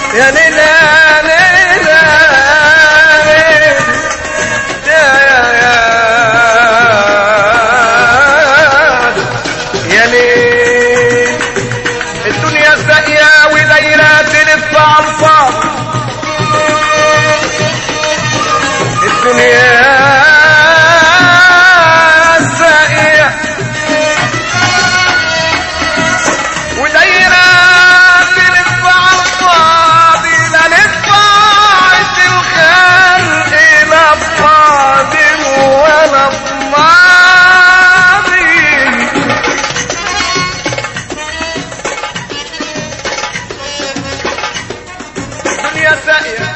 يا ليلى ليلى يا يا يا يا ليل الدنيا ساقية ودايرة تلف على الفاضي الدنيا ساقية ودايرة تلف على الفاضي لا نفعت الخلق لا فاضي ولا فاضي الدنيا ساقية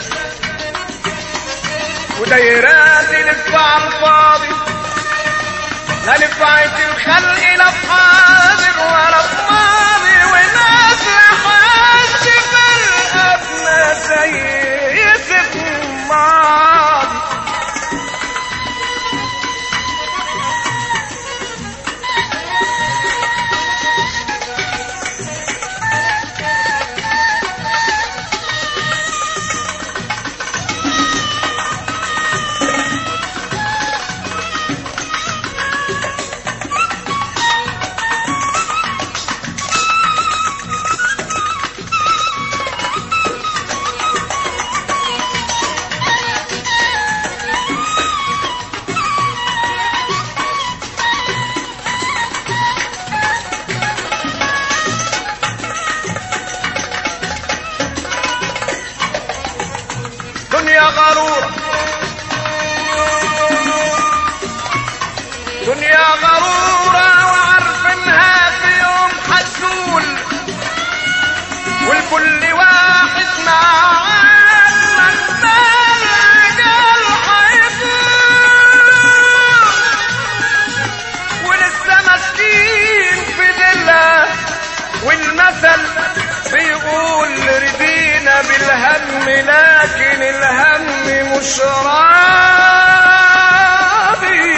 ودايرات تلف على الفاضي لا نفعت الخلق لا بحاضر ولا بماضي وناس لحاش فرقتنا سيئة الماضي دنيا غرورة دنيا غرورة وعارفينها في يوم حسول والكل واحد مع ولسه ماسكين في دلها والمثل بيقول ردينا بالهم لكن الهم مش راضي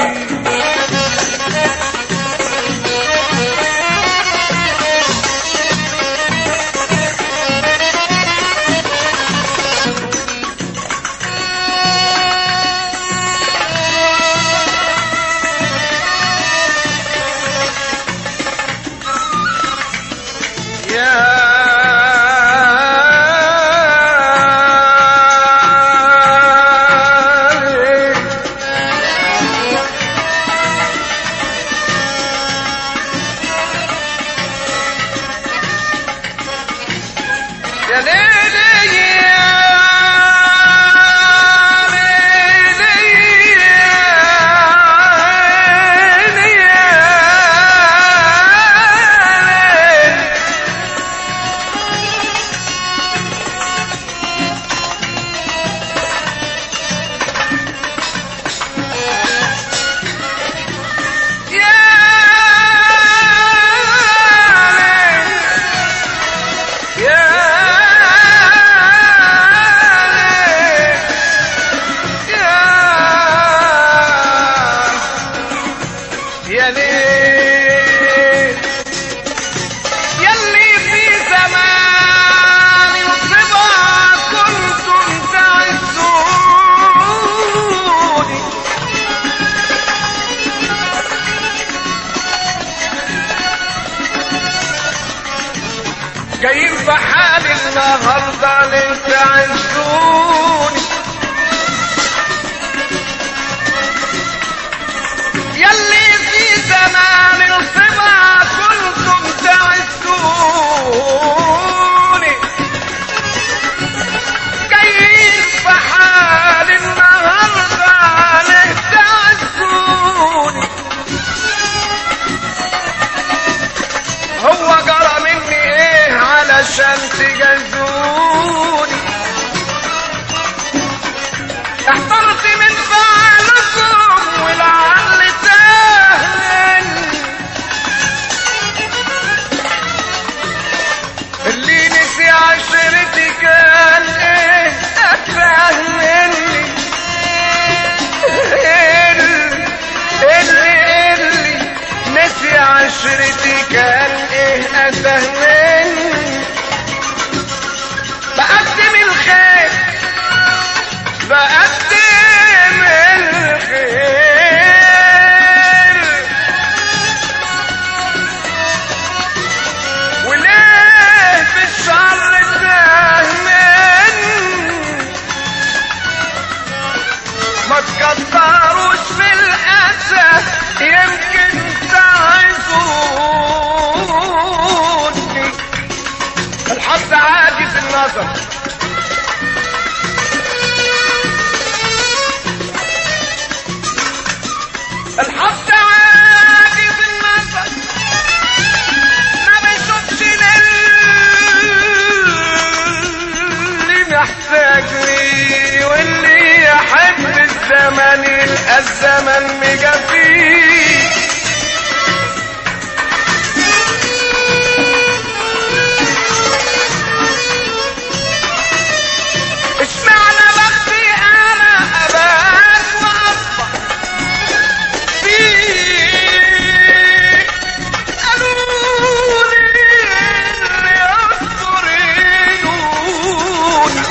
يا يا ليلي يا ليلي يا ليلي يا ليل يا ليل يا يا ليل يلي في زمان وصبا كنتم تعزوني جايين في حالي النهارده ليه تعزوني يلي في زمان الصبا كنتم تعزوني جايين في حالي النهارده ليه تعزوني هو جرى مني ايه علشان تجازوني احترت من فعلكم ولعل سهل اللي نسي عشرتي كان ايه اتفه مني اللي اللي اللي نسي عشرتي كان ايه اتفه مني زمن يلقى الزمن مجفيه اشمعنى بختي انا ابات واصبح فيك قالوا لي اللي يصبر ينون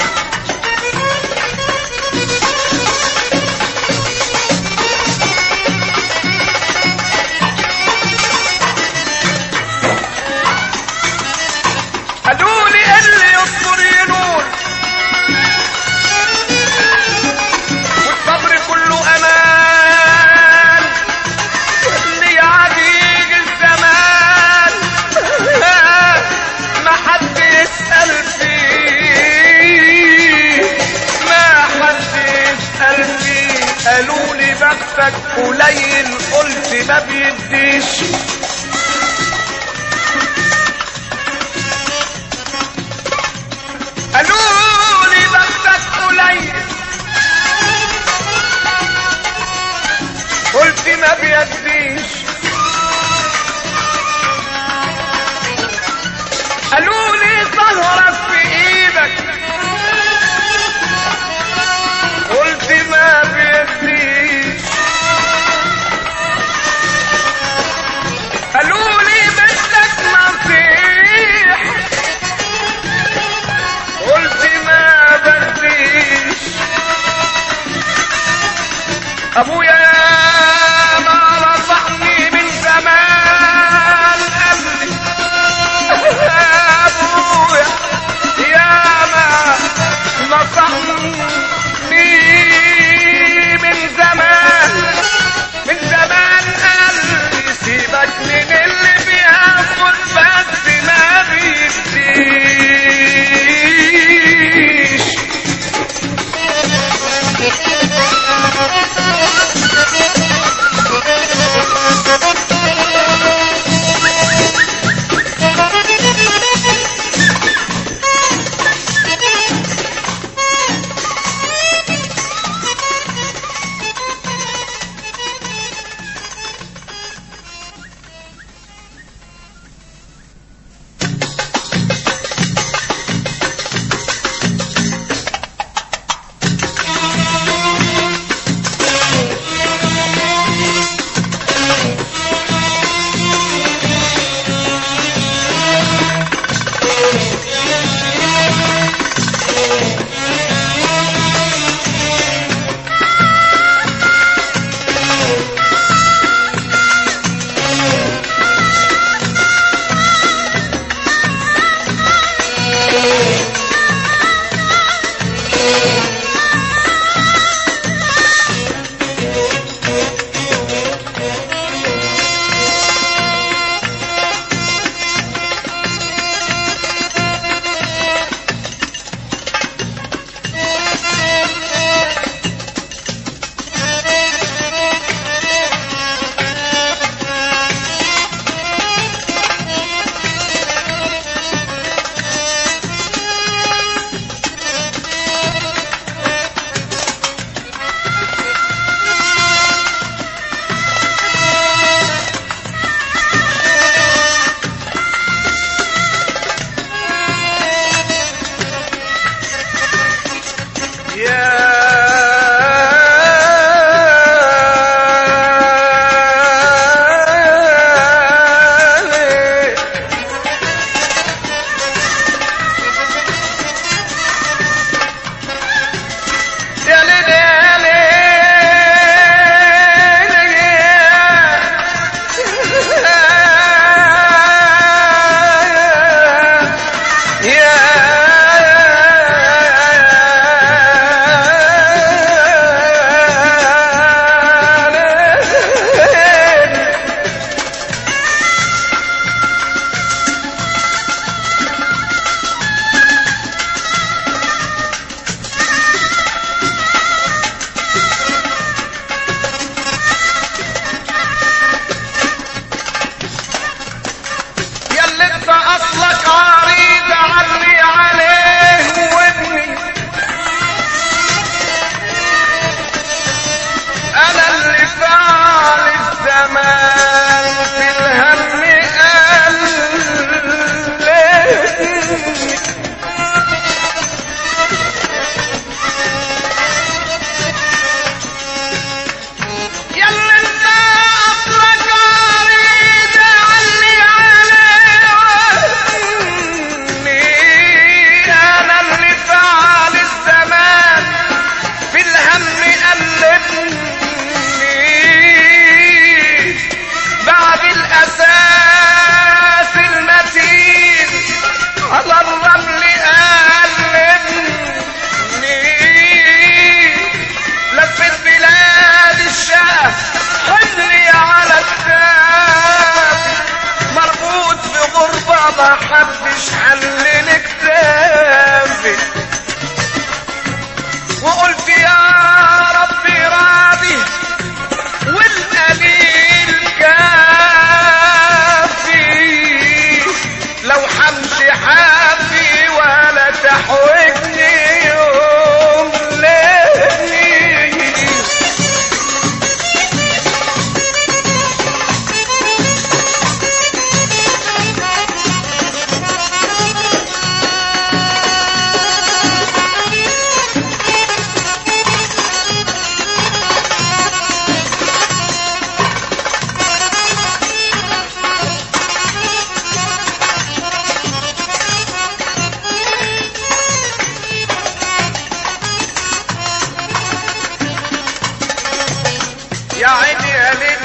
قالوا لي اللي يصبر ينون والصبر كله امان اللي عديق الزمان ما حد يسأل فيه ما حد يسأل فيه قالوا لي بختك قليل قلت ما بيديش قالوا لي بختك قليل قلت ما بيديش قالوا لي ظهرك في ايدك قلت ما بيديش قالوا لي بدك نصيح قلت ما بديش ابويا ما رفعني من زمان قبلي ابويا يا ما نصحني من زمان من زمان قال لي سيبك من اللي بياخد بس ما بيديش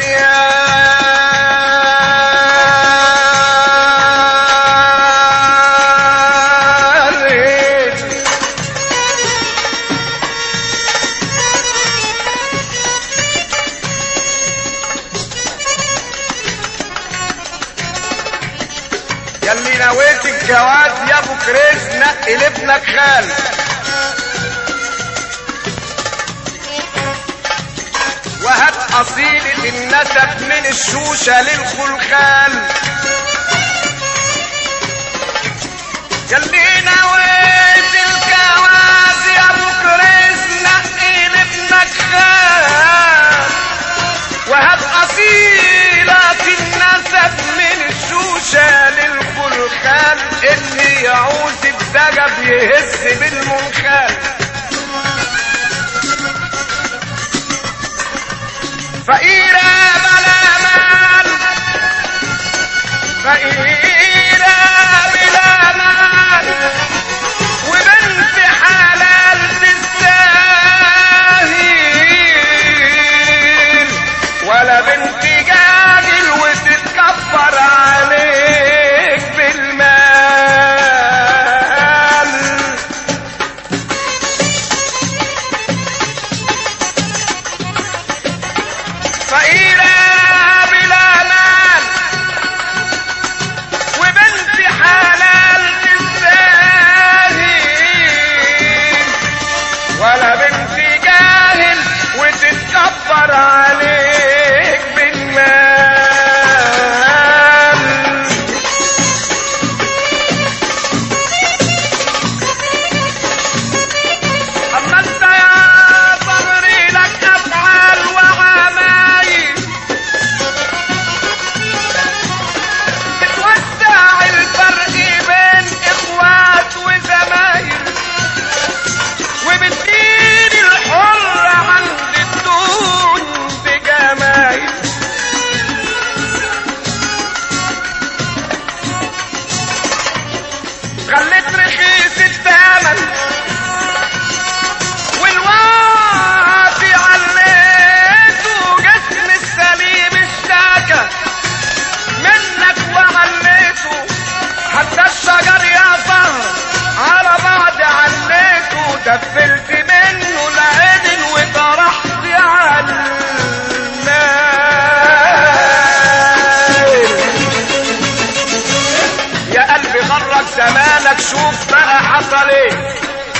ليل ياللي نويت الجواز يا ابو كريس نقي لابنك خال وهات اصيلة النسب من الشوشة للخلخال ياللي نويت الجواز يا ابو كريس نقي لابنك خال وهات أصيلة النسب من الشوشة للخلخال اللي يعوز الدجب يهز بالمنخال فقيرة بلا مال فقيرة بلا مال وبنت حلال تستاهل ولا بنت جاهل وتتكبر عليك بالمال فقيرة بلا مال وبنت حلال تستاهل ولا بنت جاهل وتتكبر عليك بالمال أما انت يا صبري لك أفعال وعمايل بتوسع الفرق بين إخوات وزمايل وبتدين الحر عند الدون بجمايل خليت رخيص الثمن والواطي عليته جسم السليم اشتكى منك وعليته حتى الشجر يا زهر على بعض عليته دفلت منه العدل وطرحت على المال يا قلبي غرك زمانك شوف بقى حصل ايه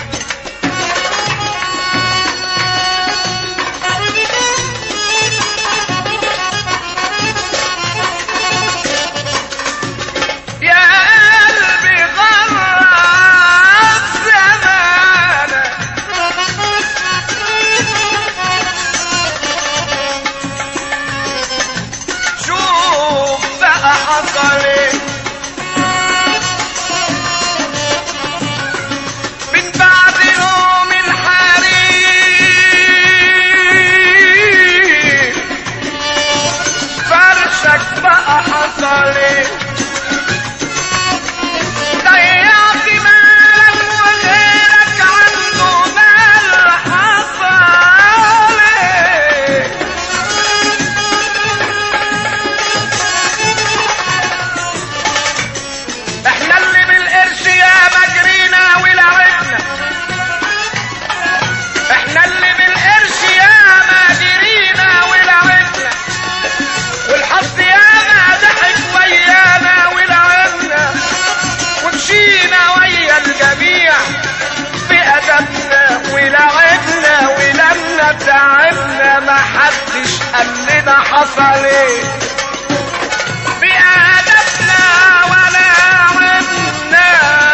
يا قلبي غرك زمانك شوف بقى حصل ايه من بعد يوم الحريق فرشك بقى حصل ايه ضيعت مالك وغيرك عنده مال حصل ايه احنا اللي بالقرش يا مجرينا ولعبنا احنا اللي بالقرش يا مجرينا ولعبنا والحظ ياما ضحك ويانا ولعبنا ومشينا ويا الجميع بأدبنا ولعبنا ولما تعبنا ما حدش قال لنا حصل ايه بأدبنا ولعبنا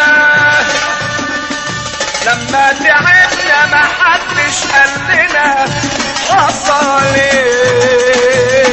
لما تعبنا ما حدش قال لنا حصل ايه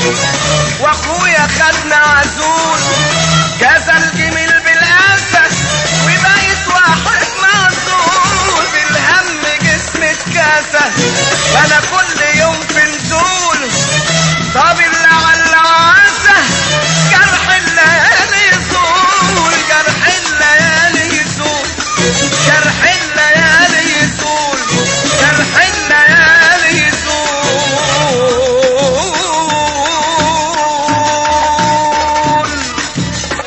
واخويا خدنا عزول كذا الجميل بالاسد وبقيت واحد معزول بالهم جسمي اتكسر وانا كل يوم في نزول طب لعل عسى جرح الليالي يزول جرح الليالي يزول جرح الليالي يزول جرح الليالي يزول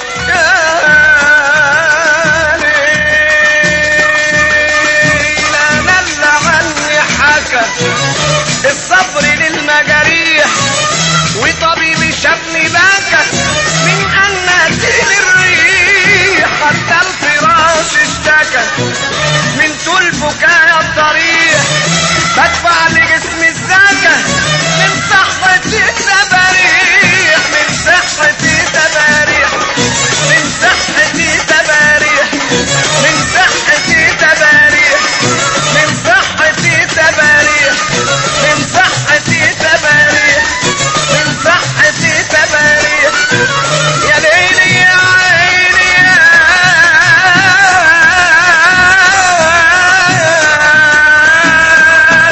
لا لا عني حكى الصبر للمجاريح وطبيبي شافني بكى من ان تيل الريح حتى الفراش اشتكى من طول بكايا الطريق بدفع لجسمي الزكى من صحتي تباريح من صحتي تباريح من صحتي تباريح من صحتي تباريح من صحتي تباريح من صحتي تباريح من صحتي تباريح يا ليلي يا عيني يا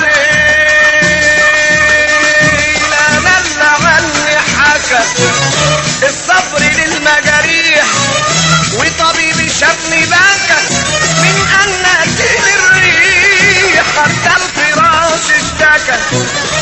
ليل لا لا عني حكى الصبر للمجاريح وطبيبي شافني بكى من ان تيل الريح حتى الفراش اشتكى